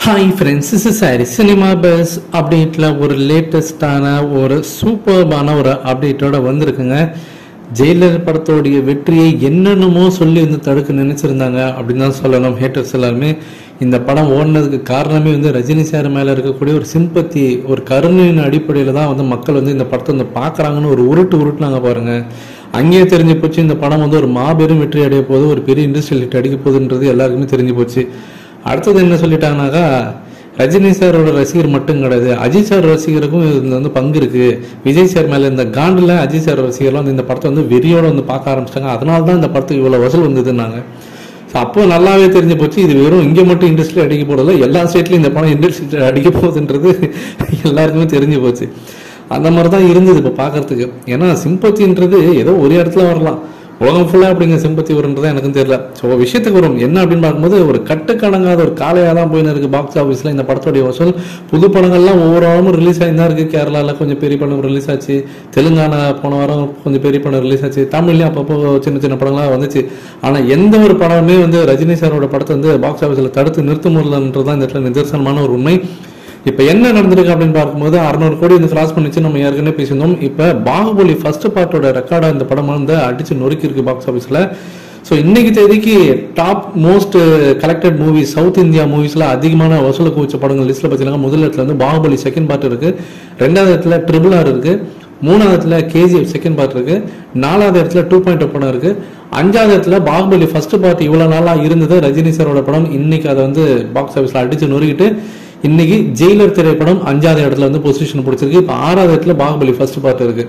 hi friends is சாரி cinema buzz அப்டேட்டில் ஒரு லேட்டஸ்டான ஒரு சூப்பர்பான ஒரு அப்டேட்டோட வந்திருக்குங்க ஜெயிலர் படத்தோடைய வெற்றியை என்னென்னமோ சொல்லி வந்து தடுக்க நினைச்சிருந்தாங்க அப்படின்னு தான் சொல்லணும் ஹேட்டர்ஸ் எல்லாருமே இந்த படம் ஓடினதுக்கு காரணமே வந்து ரஜினி சார் மேலே இருக்கக்கூடிய ஒரு சிம்பத்தி ஒரு கருணையின் அடிப்படையில் தான் வந்து மக்கள் வந்து இந்த படத்தை வந்து பார்க்குறாங்கன்னு ஒரு உருட்டு உருட்டுனாங்க பாருங்க அங்கேயே தெரிஞ்சு போச்சு இந்த படம் வந்து ஒரு மாபெரும் வெற்றி அடைய போகுது ஒரு பெரிய இண்டஸ்ட்ரியல் ஹிட் அடிக்க போகுதுன்றது எல்லாருக்குமே தெரிஞ்சு போச்சு அடுத்தது என்ன சொல்லிட்டாங்கனாக்கா ரஜினி சாரோட ரசிகர் மட்டும் கிடையாது அஜித் சார் ரசிகருக்கும் இதுல வந்து பங்கு இருக்கு விஜய் சார் மேல இந்த காண்டில் அஜித் சார் ரசிகர்லாம் வந்து இந்த படத்தை வந்து வெறியோட வந்து பார்க்க ஆரம்பிச்சிட்டாங்க அதனால தான் இந்த படத்துக்கு இவ்வளோ வசூல் வந்ததுன்னாங்க ஸோ அப்போ நல்லாவே தெரிஞ்சு போச்சு இது வெறும் இங்கே மட்டும் இண்டஸ்ட்ரி அடிக்க போறதில்ல எல்லா ஸ்டேட்லையும் இந்த படம் இண்டஸ்ட்ரி அடிக்க போகுதுன்றது எல்லாருக்குமே தெரிஞ்சு போச்சு அந்த மாதிரி தான் இருந்தது இப்போ பார்க்கறதுக்கு ஏன்னா சிம்பத்தின்றது ஏதோ ஒரு இடத்துல வரலாம் உலகம் ஃபுல்லாக அப்படிங்க சிம்பத்தி வரும்ன்றது எனக்கும் தெரியல ஸோ விஷயத்துக்கு வரும் என்ன அப்படின்னு பார்க்கும்போது ஒரு கட்டுக்கடங்காத ஒரு காலையாக தான் போயின்னு இருக்கு பாக்ஸ் ஆஃபீஸில் இந்த படத்தோடைய வசூல் புது படங்கள்லாம் ஒவ்வொரு வாரமும் ரிலீஸ் ஆகி தான் இருக்கு கேரளாவில் கொஞ்சம் பெரிய படம் ரிலீஸ் ஆச்சு தெலுங்கானா போன வாரம் கொஞ்சம் பெரிய படம் ரிலீஸ் ஆச்சு தமிழ்லேயும் அப்பப்போ சின்ன சின்ன படங்கள்லாம் வந்துச்சு ஆனால் எந்த ஒரு படமே வந்து ரஜினி சாரோட படத்தை வந்து பாக்ஸ் ஆஃபீஸில் தடுத்து நிறுத்த முடியலன்றது தான் இந்த இடத்துல நிதர்சனமான ஒரு உண்மை இப்போ என்ன நடந்திருக்கு அப்படின்னு பார்க்கும்போது அறுநூறு கோடி வந்து கிராஸ் பண்ணிச்சு நம்ம ஏற்கனவே பேசியிருந்தோம் இப்போ பாகுபலி ஃபர்ஸ்ட் பார்ட்டோட ரெக்கார்டா இந்த படம் வந்து அடிச்சு நொறுக்கி இருக்கு பாக்ஸ் ஆஃபீஸில் ஸோ இன்னைக்கு தேதிக்கு top most collected movies south India மூவிஸ்ல அதிகமான வசூல குவிச்ச படங்கள் லிஸ்ட்ல பார்த்தீங்கன்னா முதல் இடத்துல வந்து பாகுபலி செகண்ட் பார்ட் இருக்கு ரெண்டாவது இடத்துல ட்ரிபிள் ஆர் இருக்கு மூணாவது இடத்துல கேஜிஎஃப் செகண்ட் பார்ட் இருக்கு நாலாவது இடத்துல டூ பாயிண்ட் படம் இருக்கு அஞ்சாவது இடத்துல பாகுபலி ஃபர்ஸ்ட் பார்ட் இவ்வளவு நாளா இருந்தது ரஜினி சாரோட படம் இன்னைக்கு அதை வந்து பாக்ஸ் ஆஃபீஸ்ல அடிச்சு நொறுக்கிட்டு இன்னைக்கு ஜெயிலர் திரைப்படம் அஞ்சாவது இடத்துல வந்து பொசிஷன் பிடிச்சிருக்கு இப்போ ஆறாவது இடத்துல பாகுபலி ஃபர்ஸ்ட் பார்ட் இருக்கு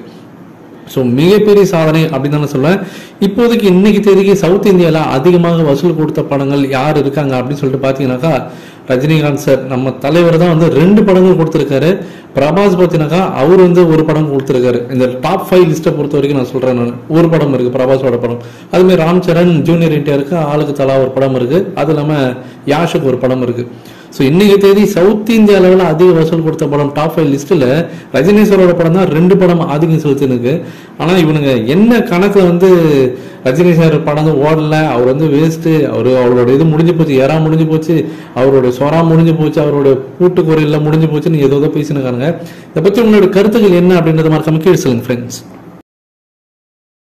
ஸோ மிகப்பெரிய சாதனை அப்படின்னு தான் சொல்லுவேன் இப்போதைக்கு இன்னைக்கு தேதிக்கு சவுத் இந்தியாவில் அதிகமாக வசூல் கொடுத்த படங்கள் யார் இருக்காங்க அப்படின்னு சொல்லிட்டு பார்த்தீங்கன்னாக்கா ரஜினிகாந்த் சார் நம்ம தலைவர் தான் வந்து ரெண்டு படங்கள் கொடுத்துருக்காரு பிரபாஸ் பார்த்தீங்கன்னாக்கா அவர் வந்து ஒரு படம் கொடுத்துருக்காரு இந்த டாப் ஃபைவ் லிஸ்ட்டை பொறுத்த வரைக்கும் நான் சொல்றேன் நான் ஒரு படம் இருக்கு பிரபாஸோட படம் அதுமாதிரி ராம் சரண் ஜூனியர் என்டிஆருக்கு ஆளுக்கு தலா ஒரு படம் இருக்கு அது இல்லாமல் யாஷுக்கு ஒரு படம் இருக்கு ஸோ இன்னைக்கு தேதி சவுத் இந்தியா லெவலில் அதிக வசூல் கொடுத்த படம் டாப் ஃபைவ் லிஸ்ட்டில் ரஜினி சாரோட படம் தான் ரெண்டு படம் ஆதிக்கம் செலுத்தினுக்கு ஆனால் இவனுங்க என்ன கணக்கில் வந்து ரஜினி சார் படம் வந்து ஓடல அவர் வந்து வேஸ்ட்டு அவர் அவரோட இது முடிஞ்சு போச்சு ஏறா முடிஞ்சு போச்சு அவரோட சொரா முடிஞ்சு போச்சு அவரோட கூட்டுக்குறையெல்லாம் முடிஞ்சு போச்சுன்னு ஏதோ ஏதோ பேசினுக்காங்க இதை பற்றி உங்களோட கருத்துக்கள் என்ன அப்படின்றத மாதிரி கம்மி சொல்லுங்க ஃப்ரெண்ட்ஸ்